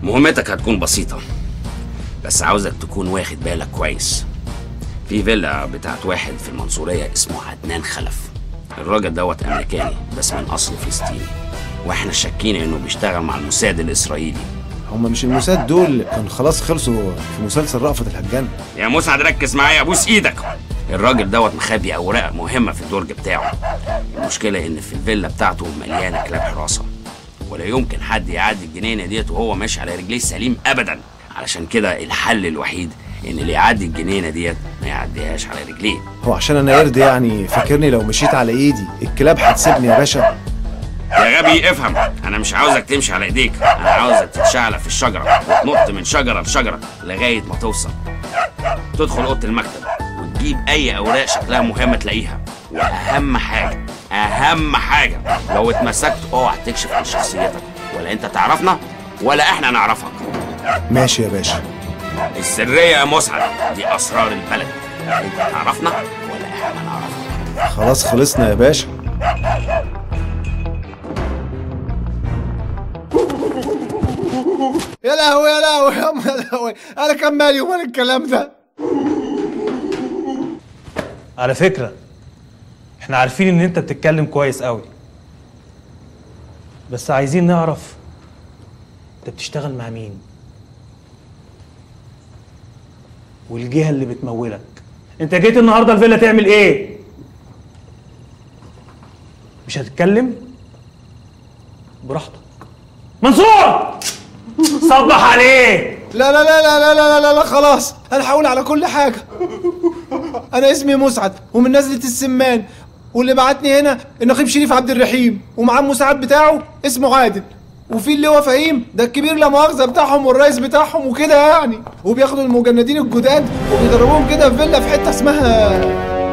مهمتك هتكون بسيطة بس عاوزك تكون واخد بالك كويس في فيلا بتاعت واحد في المنصورية اسمه عدنان خلف الراجل دوت أمريكاني بس من أصل فلسطيني واحنا شاكين انه بيشتغل مع الموساد الإسرائيلي هم مش الموساد دول كان خلاص خلصوا في مسلسل رأفت الهجان يا مسعد ركز معايا ابوس ايدك الراجل دوت مخبي اوراق مهمه في الدرج بتاعه المشكله ان في الفيلا بتاعته مليانه كلاب حراسه ولا يمكن حد يعدي الجنينه ديت وهو ماشي على رجليه سليم ابدا علشان كده الحل الوحيد ان اللي يعدي الجنينه ديت ما يعديهاش على رجليه هو عشان انا قرد يعني فاكرني لو مشيت على ايدي الكلاب هتسيبني يا باشا يا غبي افهم انا مش عاوزك تمشي على ايديك انا عاوزك تتشعلق في الشجره وتنط من شجره لشجره لغايه ما توصل تدخل اوضه المكتب وتجيب اي اوراق شكلها مهمه تلاقيها واهم حاجه اهم حاجه لو اتمسكت اوعى تكشف عن شخصيتك ولا انت تعرفنا ولا احنا نعرفك ماشي يا باشا السريه يا مسعد دي اسرار البلد انت تعرفنا ولا احنا نعرفك خلاص خلصنا يا باشا يا لهوي يا لهوي يا أم يا لهوي انا كان مالي ومال الكلام ده على فكرة احنا عارفين ان انت بتتكلم كويس قوي بس عايزين نعرف انت بتشتغل مع مين والجهة اللي بتمولك انت جيت النهاردة الفيلا تعمل ايه مش هتتكلم براحتك منصور صبح عليه لا لا لا لا لا لا لا, لا خلاص انا هقول على كل حاجه انا اسمي مسعد ومن نزله السمان واللي بعتني هنا النقيب شريف عبد الرحيم ومعاه المساعد بتاعه اسمه عادل وفي اللي هو فهيم ده الكبير لا مؤاخذه بتاعهم والرئيس بتاعهم وكده يعني وبياخدوا المجندين الجداد وبيدربوهم كده في فيلا في حته اسمها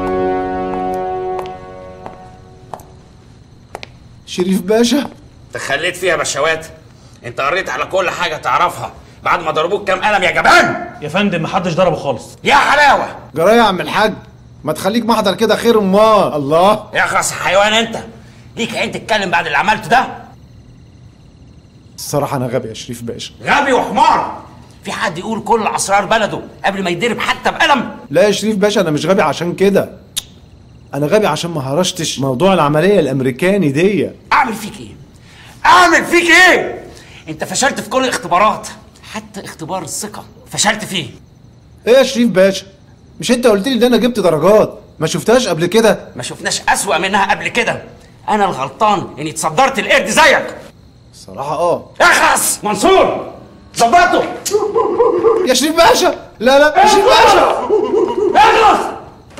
شريف باشا تخليت فيها بشوات انت قريت على كل حاجه تعرفها بعد ما ضربوك كام قلم يا جبان يا فندم محدش ضربه خالص يا حلاوه جرايه يا عم الحاج ما تخليك محضر كده خير امال الله اخرس يا حيوان انت ليك عين تتكلم بعد اللي عملته ده الصراحه انا غبي يا شريف باشا غبي وحمار في حد يقول كل اسرار بلده قبل ما يتضرب حتى بقلم لا يا شريف باشا انا مش غبي عشان كده انا غبي عشان ما هرشتش موضوع العمليه الامريكاني دي اعمل فيك ايه اعمل فيك ايه انت فشلت في كل الاختبارات حتى اختبار الثقه فشلت فيه ايه يا شريف باشا مش انت قلت لي ده انا جبت درجات ما شفتهاش قبل كده ما شفناش اسوأ منها قبل كده انا الغلطان اني اتصدرت القرد زيك الصراحه اه اخرس منصور ظبطه يا شريف باشا لا لا يا شريف باشا اخلص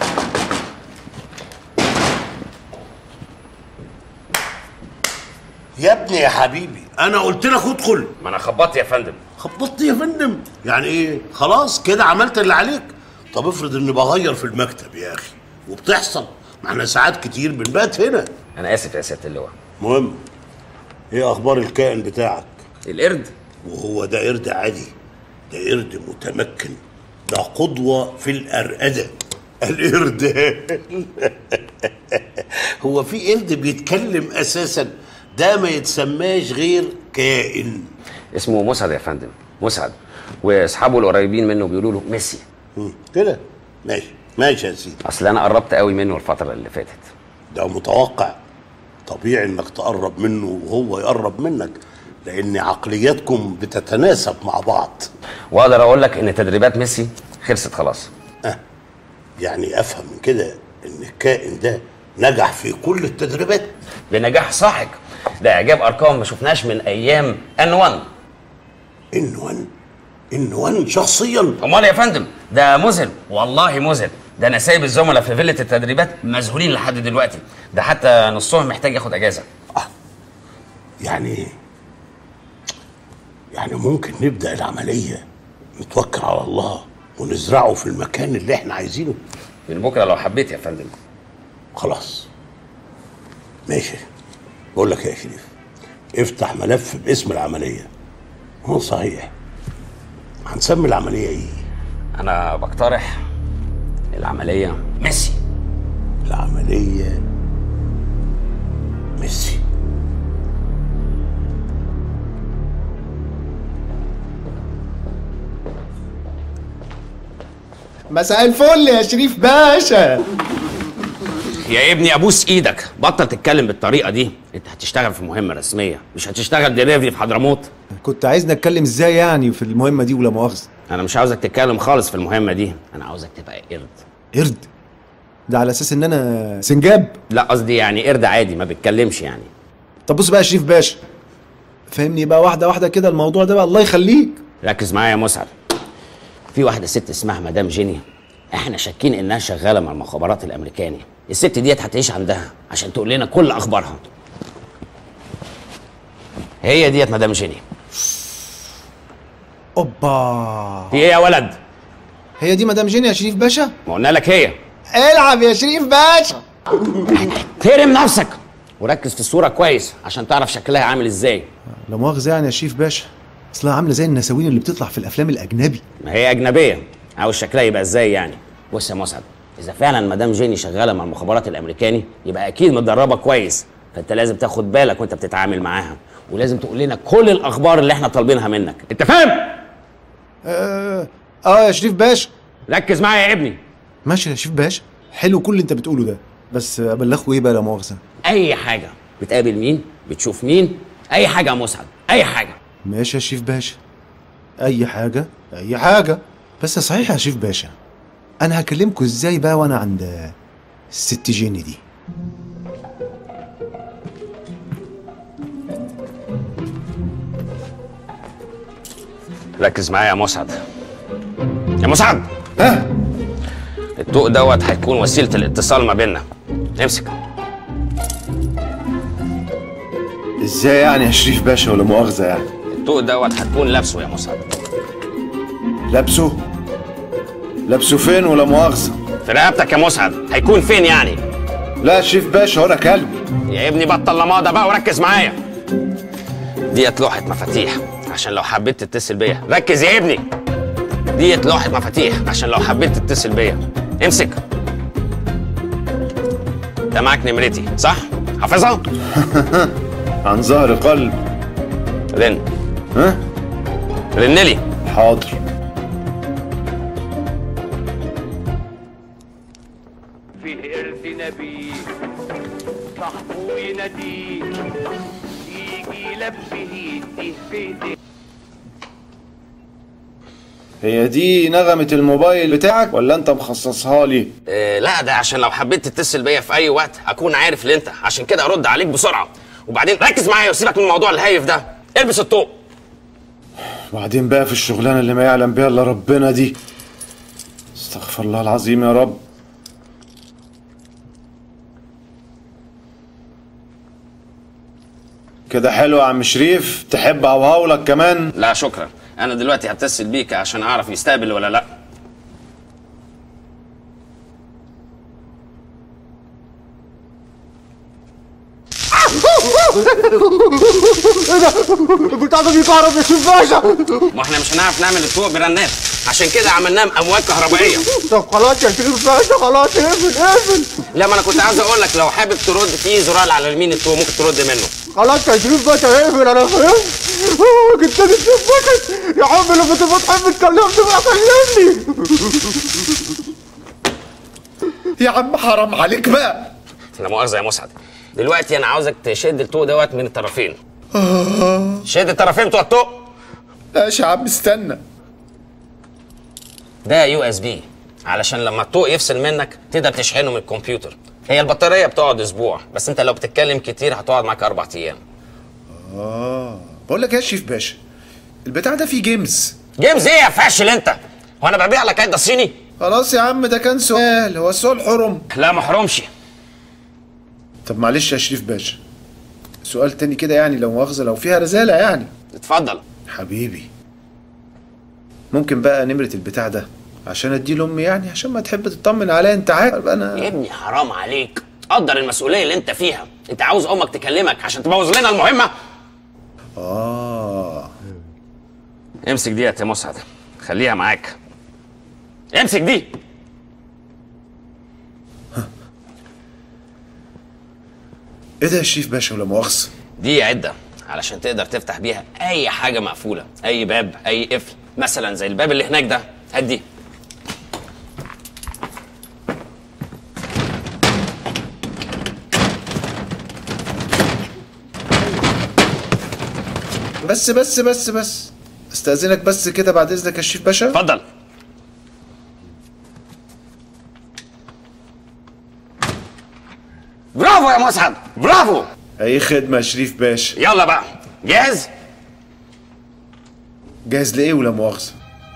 يا ابني يا حبيبي انا قلت لك ادخل ما انا خبطت يا فندم خبطت يا فندم يعني ايه خلاص كده عملت اللي عليك طب افرض اني بغير في المكتب يا اخي وبتحصل ما احنا ساعات كتير بنبات هنا انا اسف يا سياده اللواء مهم ايه اخبار الكائن بتاعك القرد وهو ده قرد عادي ده قرد متمكن ده قدوة في الأرقدة القرد هو في قرد بيتكلم أساسا ده ما يتسماش غير كائن اسمه مسعد يا فندم مسعد واصحابه القريبين منه بيقولوا له ميسي مم، كده ماشي ماشي يا سيدي اصل انا قربت قوي منه الفتره اللي فاتت ده متوقع طبيعي انك تقرب منه وهو يقرب منك لان عقلياتكم بتتناسب مع بعض واقدر اقول لك ان تدريبات ميسي خلصت خلاص أه. يعني افهم من كده ان الكائن ده نجح في كل التدريبات بنجاح ساحق ده اعجاب ارقام ما شفناش من ايام ان 1 ان وان ان وان شخصيا امال يا فندم ده مذهل والله مذهل ده انا سايب الزملاء في فيله التدريبات مذهولين لحد دلوقتي ده حتى نصهم محتاج ياخد اجازه يعني يعني ممكن نبدا العمليه نتوكل على الله ونزرعه في المكان اللي احنا عايزينه من بكره لو حبيت يا فندم خلاص ماشي بقول لك يا شريف افتح ملف باسم العمليه هو صحيح هنسمي العمليه ايه انا بقترح العمليه ميسي العمليه ميسي مساء الفل يا شريف باشا يا ابني ابوس ايدك بطل تتكلم بالطريقه دي انت هتشتغل في مهمه رسميه مش هتشتغل دليفري في حضرموت كنت عايزني اتكلم ازاي يعني في المهمه دي ولا مؤاخذه انا مش عاوزك تتكلم خالص في المهمه دي انا عاوزك تبقى قرد قرد ده على اساس ان انا سنجاب لا قصدي يعني قرد عادي ما بيتكلمش يعني طب بص بقى يا شريف باشا فهمني بقى واحده واحده كده الموضوع ده بقى الله يخليك ركز معايا يا مسعد في واحده ست اسمها مدام جيني احنا شاكين انها شغاله مع المخابرات الامريكاني الست ديت هتعيش عندها عشان تقول لنا كل اخبارها هي ديت مدام جيني اوبا في ايه يا ولد هي دي مدام جيني يا شريف باشا ما قلنا لك هي العب يا شريف باشا ترم نفسك وركز في الصوره كويس عشان تعرف شكلها عامل ازاي لا مؤاخذه يعني يا شريف باشا اصلها عامله زي النساوين اللي بتطلع في الافلام الاجنبي ما هي اجنبيه عاوز شكلها يبقى ازاي يعني بص يا مسعد اذا فعلا مدام جيني شغاله مع المخابرات الامريكاني يبقى اكيد متدربه كويس فانت لازم تاخد بالك وانت بتتعامل معاها ولازم تقول لنا كل الاخبار اللي احنا طالبينها منك انت فاهم اه, آه يا شريف باشا ركز معايا يا ابني ماشي يا شريف باشا حلو كل اللي انت بتقوله ده بس ابلغه ايه بقى لا مؤاخذه اي حاجه بتقابل مين بتشوف مين اي حاجه يا مسعد اي حاجه ماشي يا شريف باشا اي حاجه اي حاجه بس صحيح يا شريف باشا انا هكلمكوا ازاي بقى وانا عند الست جيني دي ركز معايا يا مسعد يا مسعد ها الطوق دوت هيكون وسيله الاتصال ما بيننا امسك ازاي يعني يا شريف باشا ولا مؤاخذه يعني الطوق دوت هتكون لابسه يا مسعد لابسه لابسه فين ولا مؤاخذه في رقبتك يا مسعد هيكون فين يعني لا يا شريف باشا وانا كلب يا ابني بطل لماضة بقى وركز معايا ديت لوحة مفاتيح عشان لو حبيت تتصل بيا ركز يا ابني ديت لوحة مفاتيح عشان لو حبيت تتصل بيا امسك ده معاك نمرتي صح؟ حافظها؟ عن ظهر قلب رن ها رن لي حاضر فيه إرث نبي صاحبه يناديه يجي يلبيه يديه في ايديه هي دي نغمة الموبايل بتاعك ولا انت مخصصها لي؟ آه لا ده عشان لو حبيت تتصل بيا في اي وقت اكون عارف اللي انت عشان كده ارد عليك بسرعه وبعدين ركز معايا وسيبك من الموضوع الهايف ده البس الطوق وبعدين بقى في الشغلانة اللي ما يعلم بها الا ربنا دي استغفر الله العظيم يا رب كده حلو يا عم شريف تحب اوهولك كمان لا شكرا انا دلوقتي هتصل بيك عشان اعرف يستقبل ولا لا البتاع ده بيكهرب يا شريف باشا ما احنا مش هنعرف نعمل الطوق برنات عشان كده عملناه امواج كهربائيه طب خلاص يا شريف باشا خلاص اقفل اقفل لا ما انا كنت عاوز اقول لك لو حابب ترد في زرار على اليمين الطوق ممكن ترد منه خلاص يا شريف باشا اقفل انا فهمت آه، كنت انا شريف باشا يا عم لما تبقى تحب تكلمني بقى كلمني يا عم حرام عليك بقى لا مؤاخذه يا مسعد دلوقتي انا عاوزك تشد الطوق دوت من الطرفين شد الطرفين بتوع الطوق ماشي يا عم استنى ده يو اس بي علشان لما الطوق يفصل منك تقدر تشحنه من الكمبيوتر هي البطاريه بتقعد اسبوع بس انت لو بتتكلم كتير هتقعد معاك اربع ايام بقول لك يا شريف باشا البتاع ده فيه جيمز جيمز ايه يا فاشل انت هو انا ببيع لك عده صيني خلاص يا عم ده كان سؤال هو السؤال حرم لا محرومش طب معلش يا شريف باشا سؤال تاني كده يعني لو مؤاخذة لو فيها رسالة يعني اتفضل حبيبي ممكن بقى نمرة البتاع ده عشان اديه لامي يعني عشان ما تحب تطمن عليا انت عارف يا انا ابني حرام عليك قدر المسؤوليه اللي انت فيها انت عاوز امك تكلمك عشان تبوظ لنا المهمه اه امسك ديت يا مسعد خليها معاك امسك دي ايه ده يا شريف باشا ولا مؤاخذة دي عده علشان تقدر تفتح بيها اي حاجه مقفوله اي باب اي قفل مثلا زي الباب اللي هناك ده هات دي بس بس بس بس استاذنك بس كده بعد اذنك يا شريف باشا اتفضل برافو يا مسعد برافو اي خدمه يا شريف باشا يلا بقى جاهز جاهز لايه ولا مؤاخذه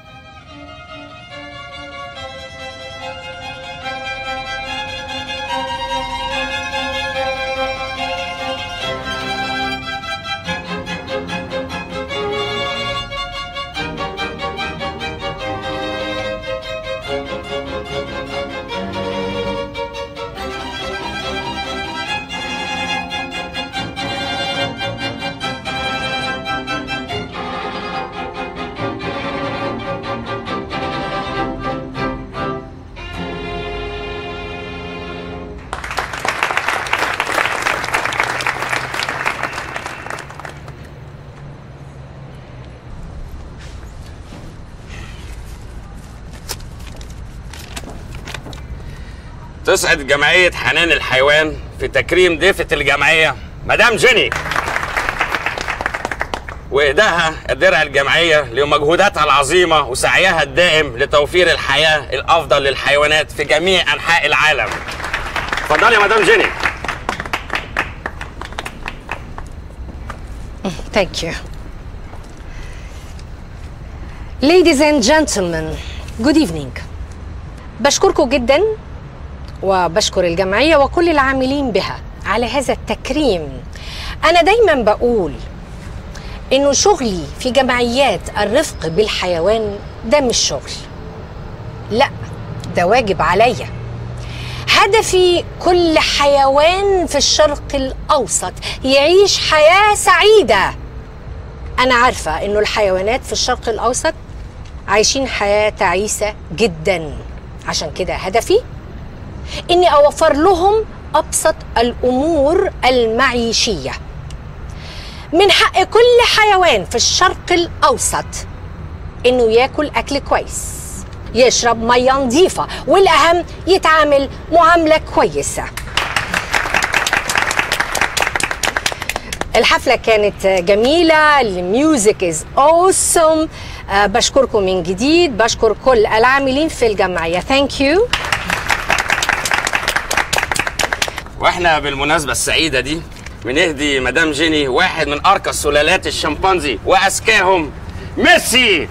تسعد جمعية حنان الحيوان في تكريم ضيفة الجمعية مدام جيني وإهدائها الدرع الجمعية لمجهوداتها العظيمة وسعيها الدائم لتوفير الحياة الأفضل للحيوانات في جميع أنحاء العالم اتفضلي يا مدام جيني Thank you. Ladies and gentlemen, good evening. بشكركم جدا وبشكر الجمعية وكل العاملين بها على هذا التكريم. أنا دايما بقول إنه شغلي في جمعيات الرفق بالحيوان ده مش شغل. لا ده واجب عليا. هدفي كل حيوان في الشرق الأوسط يعيش حياة سعيدة أنا عارفة إنه الحيوانات في الشرق الأوسط عايشين حياة تعيسة جدا عشان كده هدفي إني أوفر لهم أبسط الأمور المعيشية من حق كل حيوان في الشرق الأوسط إنه ياكل أكل كويس يشرب مية نظيفة والأهم يتعامل معاملة كويسة الحفلة كانت جميلة الميوزك از awesome آه بشكركم من جديد بشكر كل العاملين في الجمعية ثانك يو واحنا بالمناسبة السعيدة دي بنهدي مدام جيني واحد من أرقى سلالات الشمبانزي وأذكاهم ميسي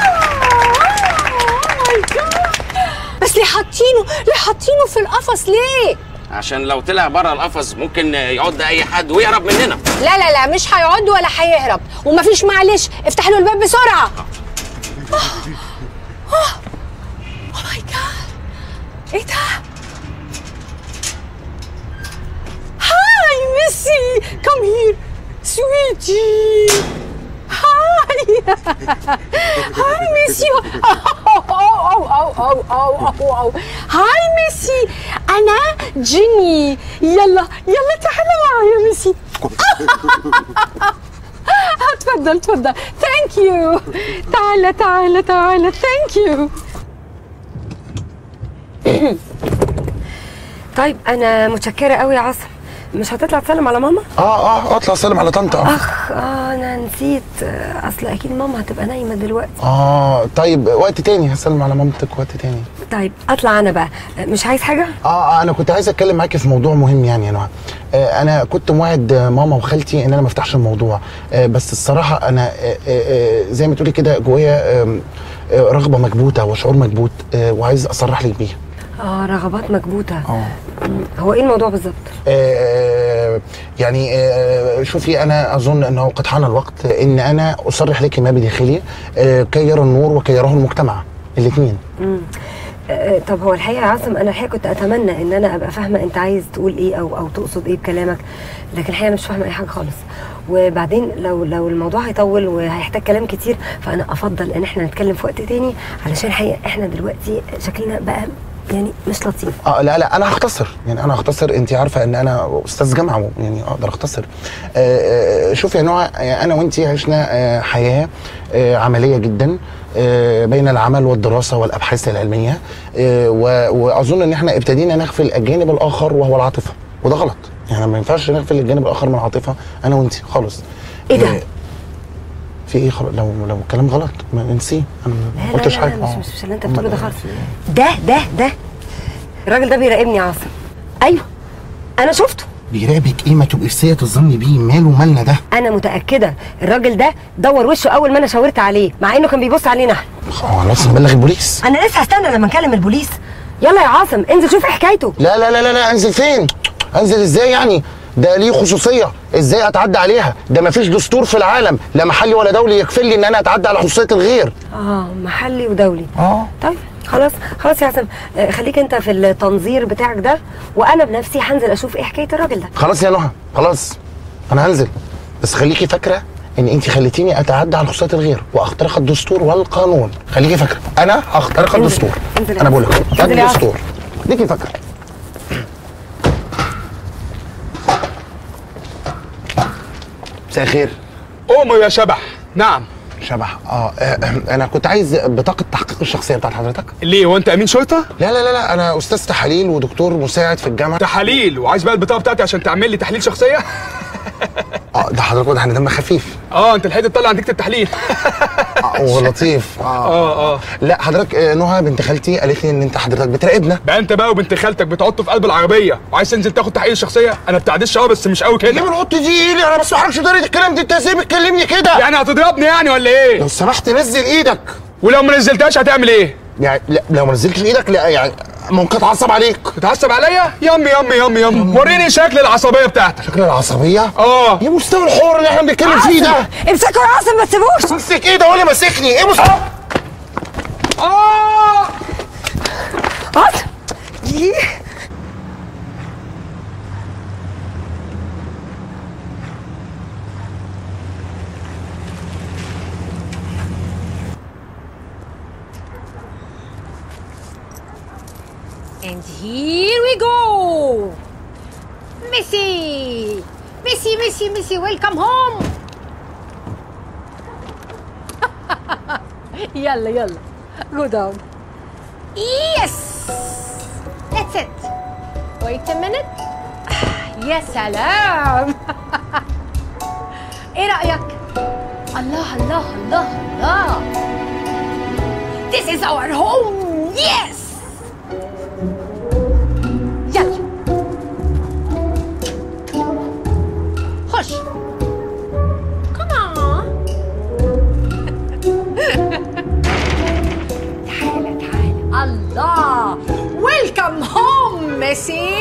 بس ليه حاطينه ليه حاطينه في القفص ليه عشان لو طلع بره القفص ممكن يعض أي حد ويهرب مننا لا لا لا مش هيقعد ولا هيهرب ومفيش معلش افتح له الباب بسرعة اوه ماي جاد ايه ده هاي ميسي كم هير سويتي هاي هاي ميسي أو أو أو أو أو أو أو هاي ميسي أنا جيني يلا يلا تعالى معايا ميسي اتفضل اتفضل ثانك يو تعالى تعالى تعالى ثانك يو طيب انا متشكره قوي يا عاصم مش هتطلع تسلم على ماما اه اه اطلع اسلم على طنط اه اخ اه انا نسيت آه، اصل اكيد ماما هتبقى نايمه دلوقتي اه طيب وقت تاني هسلم على مامتك وقت تاني طيب اطلع انا بقى آه، مش عايز حاجه اه آه، انا كنت عايز اتكلم معاكي في موضوع مهم يعني يا نهى آه انا كنت موعد آه، ماما وخالتي ان انا ما افتحش الموضوع آه بس الصراحه انا آه آه آه، زي ما تقولي كده جوايا آم، آه رغبه مكبوته وشعور مكبوت آه وعايز اصرح لك بيه اه رغبات مكبوته اه مم، هو ايه الموضوع بالظبط آه، يعني آه، شوفي انا اظن انه قد حان الوقت ان انا اصرح لك ما بداخلي آه، كي يرى النور وكي يراه المجتمع الاثنين مم. آه، طب هو الحقيقه يا عاصم انا الحقيقه كنت اتمنى ان انا ابقى فاهمه انت عايز تقول ايه او او تقصد ايه بكلامك لكن الحقيقه انا مش فاهمه اي حاجه خالص وبعدين لو لو الموضوع هيطول وهيحتاج كلام كتير فانا افضل ان احنا نتكلم في وقت تاني علشان الحقيقه احنا دلوقتي شكلنا بقى يعني مش لطيف اه لا لا انا هختصر يعني انا هختصر انت عارفه ان انا استاذ جامعه يعني اقدر اختصر آه، آه، شوفي يا نوع آه، انا وانت عشنا آه، حياه آه، عمليه جدا آه، بين العمل والدراسه والابحاث العلميه آه، و- واظن ان احنا ابتدينا نغفل الجانب الاخر وهو العاطفه وده غلط يعني ما ينفعش نغفل الجانب الاخر من العاطفه انا وانت خالص ايه ده؟ آه، في ايه خلاص لو لو الكلام غلط ما ننسيه انا لا ما لا قلتش لا, حاجه لا مش آه. مش, مش اللي انت أمال بتقوله ده إيه؟ خالص ده ده ده الراجل ده بيراقبني يا عاصم ايوه انا شفته بيراقبك ايه ما تبقي سيئة الظن بيه ماله مالنا ده انا متاكده الراجل ده دور وشه اول ما انا شاورت عليه مع انه كان بيبص علينا احنا خلاص نبلغ البوليس انا لسه هستنى لما نكلم البوليس يلا يا عاصم انزل شوف ايه حكايته لا لا لا لا, لا انزل فين انزل ازاي يعني ده ليه خصوصيه ازاي اتعدى عليها ده مفيش دستور في العالم لا محلي ولا دولي يكفل لي ان انا اتعدى على خصوصيه الغير اه محلي ودولي اه طيب خلاص خلاص يا عاصم آه، خليك انت في التنظير بتاعك ده وانا بنفسي هنزل اشوف ايه حكايه الراجل ده خلاص يا نهى خلاص انا هنزل بس خليكي فاكره ان انت خليتيني اتعدى على خصوصيه الغير واخترق الدستور والقانون خليكي فاكره انا هخترق انزل. الدستور انزل يا انا بقول عاصم. لك انزل يا عاصم. الدستور خليكي فاكره مساء الخير قوموا يا شبح نعم شبح اه آه، انا كنت عايز بطاقه تحقيق الشخصيه بتاعت حضرتك ليه هو انت امين شرطه لا لا لا لا انا استاذ تحاليل ودكتور مساعد في الجامعه تحاليل وعايز بقى البطاقه بتاعتي عشان تعمل لي تحليل شخصيه اه ده حضرتك واضح ان دمك خفيف اه انت لحقت تطلع نتيجه التحليل آه ولطيف اه اه اه لا حضرتك آه، نهى بنت خالتي قالت لي ان انت حضرتك بتراقبنا بقى انت بقى وبنت خالتك بتعطوا في قلب العربيه وعايز تنزل تاخد تحليل الشخصيه انا بتعديش اه بس مش قوي ليه كده بنحط دي ايدي انا بس ما اعرفش طريقه الكلام دي انت ازاي بتكلمني كده يعني هتضربني يعني ولا ايه لو سمحت نزل ايدك ولو ما نزلتهاش هتعمل ايه يعني لا لو ما نزلتش ايدك لا يعني ممكن اتعصب عليك تتعصب عليا يم يم يم يم وريني شكل العصبيه بتاعتك شكل العصبيه اه ايه مستوى الحوار اللي احنا بنتكلم فيه ده امسكوا يا عاصم ما تسيبوش امسك ايه ده ولا ماسكني ايه مستوى اه عاصم إيه؟ And here we go. Missy. Missy, Missy, Missy, welcome home. يلا يلا. Go down. Yes. That's it. Wait a minute. يا سلام. ايه رأيك؟ الله الله الله الله. This is our home. Yes. يلا خش Come on تعالى تعالى الله ويلكم هوم ميسي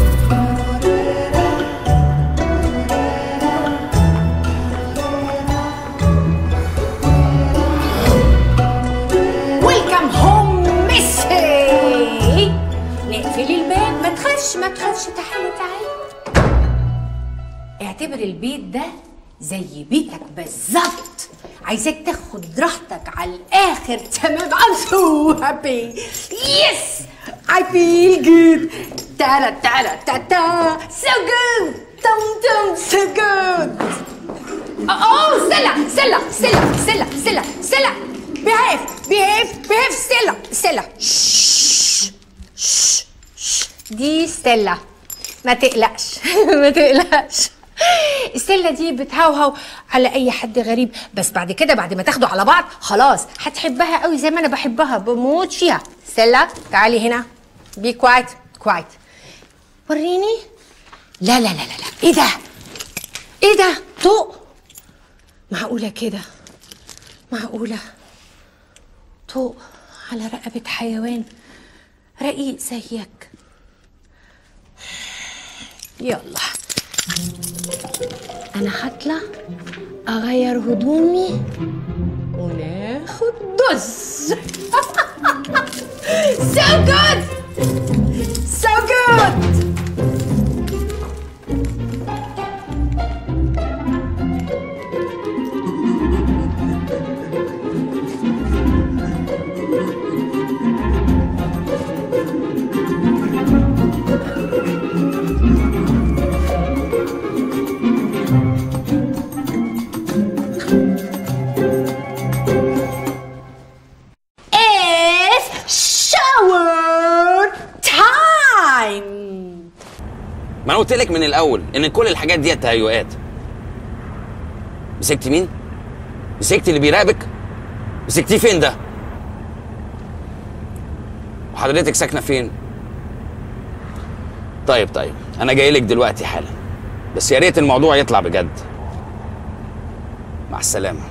ويلكم هوم ميسي نقفل الباب ما تخافش ما تخافش تعالى تعالى اعتبر البيت ده زي بيتك بالظبط عايزاك تاخد راحتك على الاخر تمام I'm so happy yes I feel good تارا تارا تاتا so good تم تم so good اوه سلا سلا سلا سلا سلا سلا behave behave behave سلا سلا شش شش شش. دي ستيلا ما تقلقش ما تقلقش ستيلا دي بتهوهو على اي حد غريب بس بعد كده بعد ما تاخدوا على بعض خلاص هتحبها قوي زي ما انا بحبها بموت فيها ستيلا تعالي هنا بي كوايت كوايت وريني لا لا لا لا لا ايه ده ايه ده طوق معقولة كده معقولة طوق على رقبة حيوان رقيق زيك يلا انا هطلع اغير هدومي وناخد دز so good so good It's shower time ما انا قلت لك من الاول ان كل الحاجات دي تهيؤات مسكت مين مسكت اللي بيراقبك مسكتيه فين ده وحضرتك ساكنه فين طيب طيب انا جاي لك دلوقتي حالا بس يا ريت الموضوع يطلع بجد مع السلامه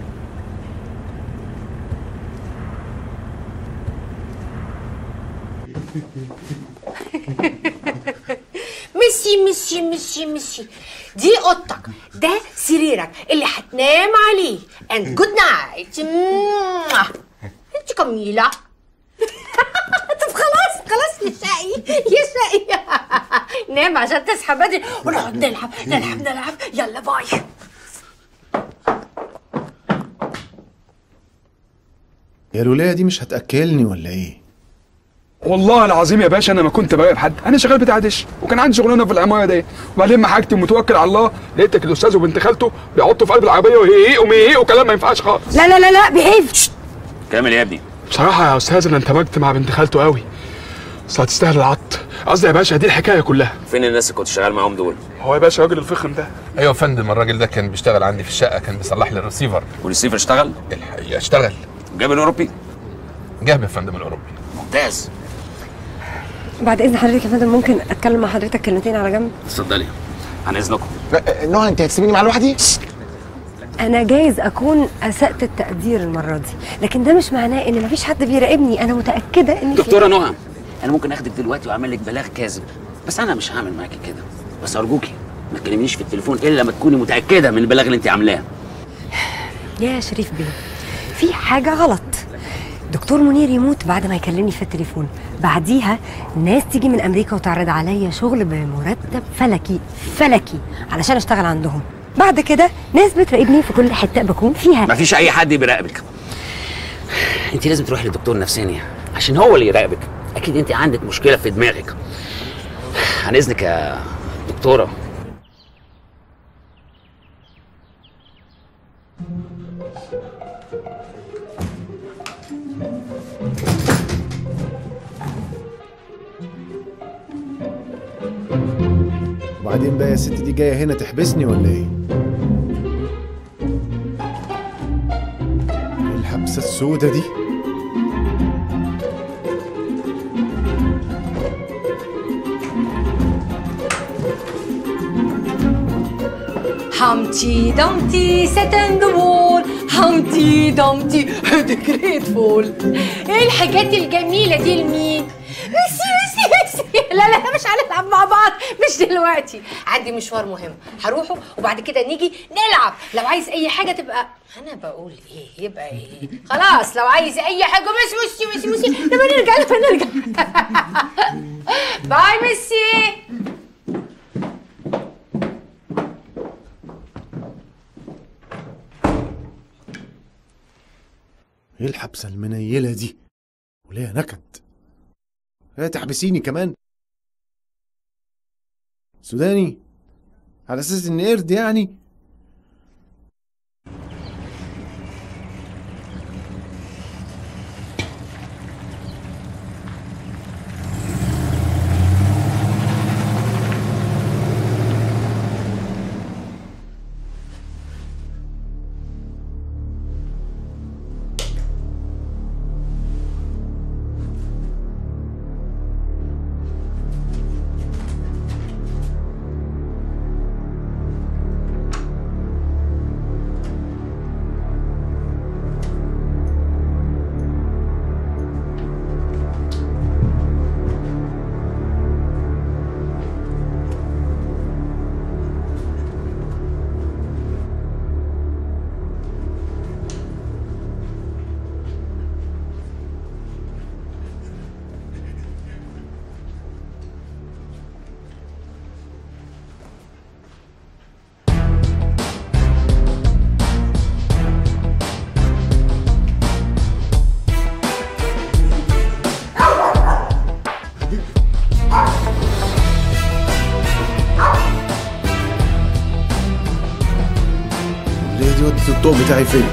ميسي ميسي ميسي ميسي دي اوضتك ده سريرك اللي هتنام عليه and good night انت جميلة طب خلاص خلاص يا شقي يا شقي نام عشان تصحى بدري ونقعد نلعب نلعب نلعب يلا باي يا الولايه دي مش هتاكلني ولا ايه والله العظيم يا باشا انا ما كنت براقب حد انا شغال بتاع دش وكان عندي شغلانه في العماره دي وبعدين حاجتي ومتوكل على الله لقيتك الاستاذ وبنت خالته بيحطوا في قلب العربيه وهي ومي وكلام ما ينفعش خالص لا لا لا لا بيهيف كامل يا ابني بصراحه يا استاذ انا اندمجت مع بنت خالته قوي بس هتستاهل العط قصدي يا باشا دي الحكايه كلها فين الناس اللي كنت شغال معاهم دول هو يا باشا الراجل الفخم ده ايوه يا فندم الراجل ده كان بيشتغل عندي في الشقه كان بيصلح لي الريسيفر والريسيفر اشتغل الحقيقه اشتغل جاب الاوروبي جاب يا فندم الاوروبي ممتاز بعد اذن حضرتك يا فندم ممكن اتكلم مع حضرتك كلمتين على جنب اتفضلي عن اذنكم نهى انت هتسيبيني مع لوحدي انا جايز اكون اسأت التقدير المره دي لكن ده مش معناه ان مفيش حد بيراقبني انا متاكده ان في- دكتوره نهى انا ممكن اخدك دلوقتي واعمل لك بلاغ كاذب بس انا مش هعمل معاكي كده بس ارجوكي ما تكلمنيش في التليفون الا لما تكوني متاكده من البلاغ اللي انت عاملاه يا شريف بيه في حاجه غلط دكتور منير يموت بعد ما يكلمني في التليفون بعديها ناس تيجي من امريكا وتعرض عليا شغل بمرتب فلكي فلكي علشان اشتغل عندهم بعد كده ناس بتراقبني في كل حته بكون فيها مفيش اي حد بيراقبك انت لازم تروحي لدكتور نفساني عشان هو اللي يراقبك اكيد انت عندك مشكله في دماغك عن اذنك يا دكتوره وبعدين بقى يا ست دي جايه هنا تحبسني ولا ايه إيه الحبسه السودة دي Humpty Dumpty sat on the wall Humpty Dumpty had a great fall ايه الحاجات الجميلة دي لمين؟ ميسي ميسي ميسي لا لا مش هنلعب مع بعض مش دلوقتي عندي مشوار مهم هروحه وبعد كده نيجي نلعب لو عايز اي حاجة تبقى انا بقول ايه يبقى ايه خلاص لو عايز اي حاجة ميسي ميسي ميسي ميسي لما نرجع لما نرجع باي ميسي ايه الحبسه المنيله دي وليه نكد ايه تحبسيني كمان سوداني على اساس اني قرد يعني ليه دي ودت الضوء بتاعي فين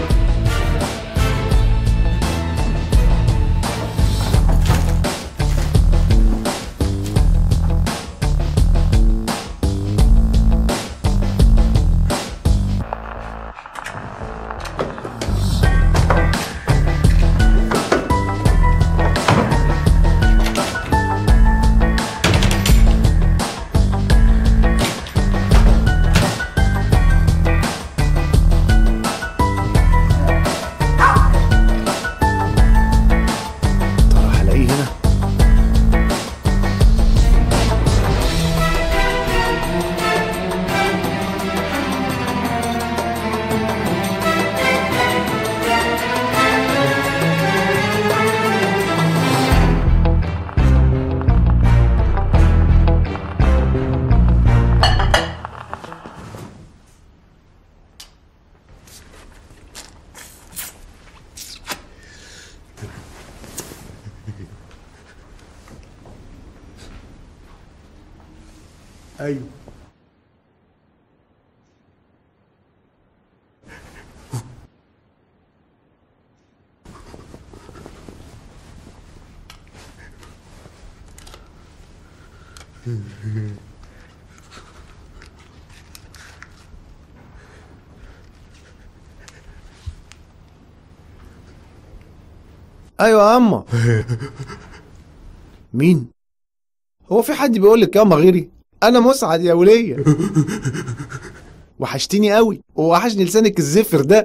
ايوه ايوه يا اما مين هو في حد بيقول لك ياما غيري انا مسعد يا وليه وحشتيني قوي ووحشني لسانك الزفر ده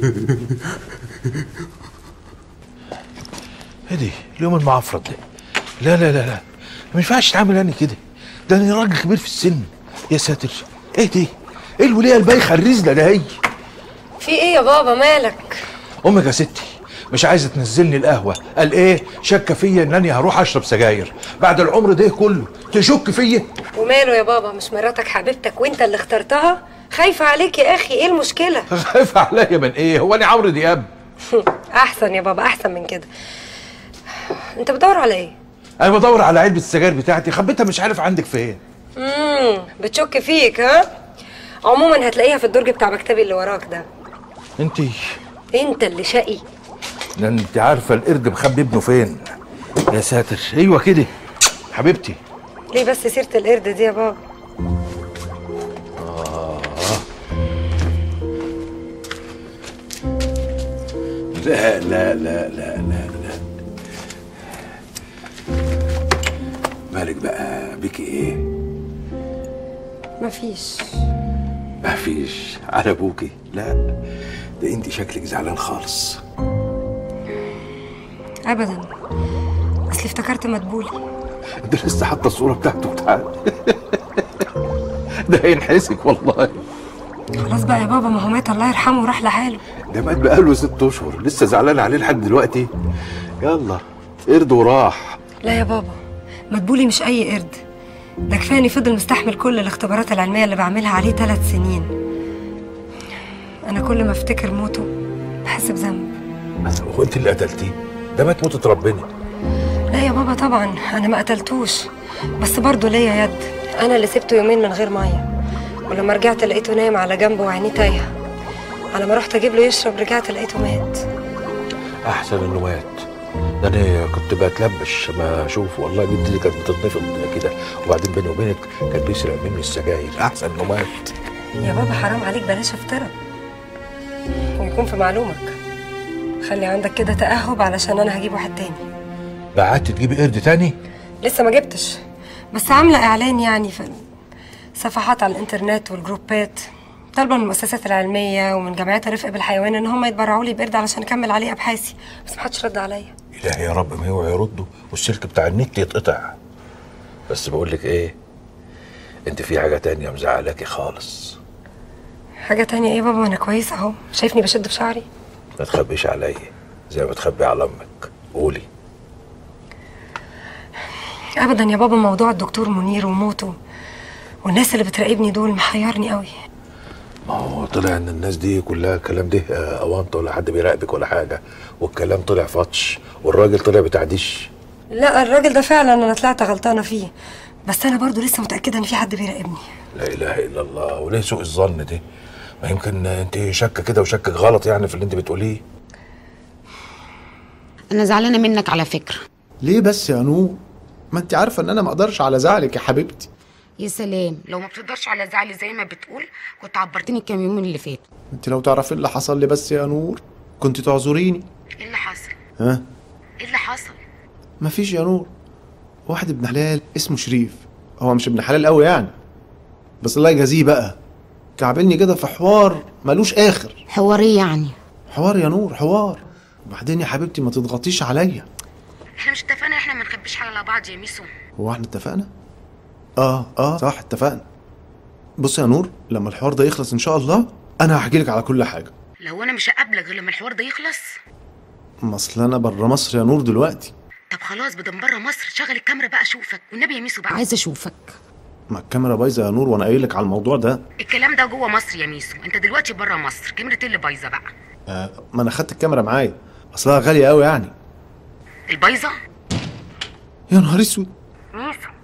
هدي اليوم المعفرط ده لا لا لا لا ما ينفعش تعمل انا كده ده انا راجل كبير في السن يا ساتر ايه دي ايه الوليه البايخه الرزله ده هي في ايه يا بابا مالك امك يا ستي مش عايزه تنزلني القهوه قال ايه شك فيا انني هروح اشرب سجاير بعد العمر ده كله تشك فيا وماله يا بابا مش مراتك حبيبتك وانت اللي اخترتها خايفه عليك يا اخي ايه المشكله خايف عليا من ايه هو انا عمرو دياب احسن يا بابا احسن من كده انت بتدور على ايه انا بدور على علبه السجاير بتاعتي خبيتها مش عارف عندك فين امم بتشك فيك ها عموما هتلاقيها في الدرج بتاع مكتبي اللي وراك ده انت انت اللي شقي ده انت عارفه القرد مخبي ابنه فين يا ساتر ايوه كده حبيبتي ليه بس سيره القرد دي يا بابا آه. لا لا لا لا لا لا مالك بقى بيكي ايه مفيش مفيش على ابوكي لا ده انت شكلك زعلان خالص ابدا اصل افتكرت مدبولي ده لسه حاطه الصوره بتاعته تعال ده هينحسك والله خلاص بقى يا بابا ما هو مات الله يرحمه وراح لحاله ده مات بقاله ست اشهر لسه زعلان عليه لحد دلوقتي يلا قرد وراح لا يا بابا مدبولي مش اي قرد ده كفايه فضل مستحمل كل الاختبارات العلميه اللي بعملها عليه ثلاث سنين انا كل ما افتكر موته بحس بذنب هو انت اللي قتلتيه ده مات موتة ربنا لا يا بابا طبعا انا ما قتلتوش بس برضه ليا يد انا اللي سبته يومين من غير ميه ولما رجعت لقيته نايم على جنبه وعينيه تايهه على ما رحت اجيب له يشرب رجعت لقيته مات احسن انه مات ده انا كنت بتلبش ما اشوف والله جدتي دي كانت بتتنفض كده وبعدين بيني وبينك كان بيسرق مني السجاير احسن انه مات يا بابا حرام عليك بلاش افترى ويكون في معلومك خلي عندك كده تأهب علشان انا هجيب واحد تاني بعت تجيبي قرد تاني لسه ما جبتش بس عامله اعلان يعني في صفحات على الانترنت والجروبات طالبه من المؤسسات العلميه ومن جمعيات الرفق بالحيوان ان هم يتبرعوا لي بقرد علشان اكمل عليه ابحاثي بس محدش رد عليا الهي يا رب ما يوعى يردوا والسلك بتاع النت يتقطع بس بقول لك ايه انت في حاجه تانية مزعلاكي خالص حاجه تانية ايه بابا انا كويسه اهو شايفني بشد في شعري ما تخبيش عليا زي ما تخبي على امك قولي ابدا يا بابا موضوع الدكتور منير وموته والناس اللي بتراقبني دول محيرني قوي ما هو طلع ان الناس دي كلها الكلام ده آه، اونطه ولا حد بيراقبك ولا حاجه والكلام طلع فطش والراجل طلع بتاع ديش لا الراجل ده فعلا انا طلعت غلطانه فيه بس انا برضو لسه متاكده ان في حد بيراقبني لا اله الا الله وليه سوء الظن ده ما يمكن انت شاكه كده وشكك غلط يعني في اللي انت بتقوليه انا زعلانه منك على فكره ليه بس يا نور ما انت عارفه ان انا ما اقدرش على زعلك يا حبيبتي يا سلام لو ما بتقدرش على زعلي زي ما بتقول كنت عبرتني الكام يوم اللي فاتوا انت لو تعرفي اللي حصل لي بس يا نور كنت تعذريني ايه اللي حصل ها ايه اللي حصل مفيش يا نور واحد ابن حلال اسمه شريف هو مش ابن حلال قوي يعني بس الله يجازيه بقى كعبلني كده في حوار ملوش اخر حوار ايه يعني حوار يا نور حوار وبعدين يا حبيبتي ما تضغطيش عليا احنا مش اتفقنا احنا ما نخبيش حاجه على بعض يا ميسو هو احنا اتفقنا اه اه صح اتفقنا بص يا نور لما الحوار ده يخلص ان شاء الله انا هحكي لك على كل حاجه لو انا مش هقابلك غير لما الحوار ده يخلص ما اصل انا بره مصر يا نور دلوقتي طب خلاص بدل بره مصر شغل الكاميرا بقى اشوفك والنبي يا ميسو بقى عايزه اشوفك ما الكاميرا بايظه يا نور وانا قايل لك على الموضوع ده الكلام ده جوه مصر يا ميسو انت دلوقتي بره مصر كاميرا إيه اللي بايظه بقى آه ما انا خدت الكاميرا معايا اصلها غاليه قوي يعني البايظه يا نهار اسود ميسو